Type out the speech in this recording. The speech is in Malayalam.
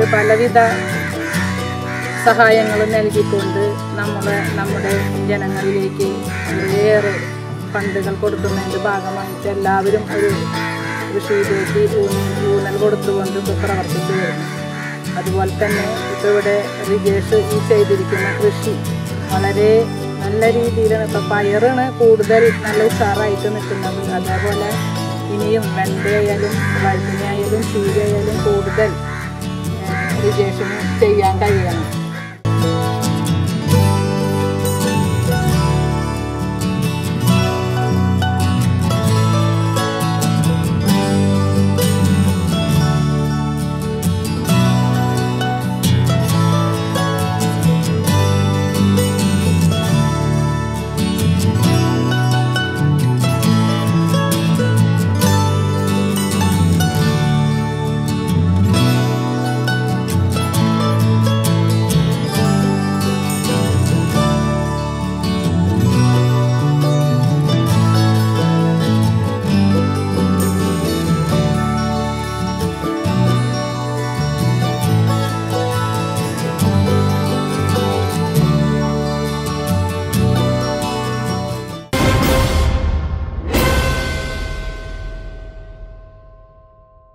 പലവിധ സഹായങ്ങളും നൽകിക്കൊണ്ട് നമ്മുടെ നമ്മുടെ ജനങ്ങളിലേക്ക് കുറേയേറെ ഫണ്ടുകൾ കൊടുക്കുന്നതിൻ്റെ ഭാഗമായിട്ട് എല്ലാവരും ഒരു കൃഷിയിലേക്ക് ഊന്നൽ ഊന്നൽ കൊടുത്തുകൊണ്ട് ഇപ്പോൾ പ്രവർത്തിച്ചു വരുന്നു അതുപോലെ തന്നെ ഇപ്പോൾ ഇവിടെ റിജേഷ് ഈ ചെയ്തിരിക്കുന്ന കൃഷി വളരെ നല്ല രീതിയിലാണ് ഇപ്പം പയറാണ് കൂടുതൽ നല്ല ഉഷാറായിട്ട് നിൽക്കുന്നത് അതേപോലെ ഇനിയും വെണ്ടയായാലും വഴുതനയായാലും ചീരയായാലും കൂടുതൽ ഏഹ്, റിജേഷിന് ചെയ്യാൻ കഴിയണം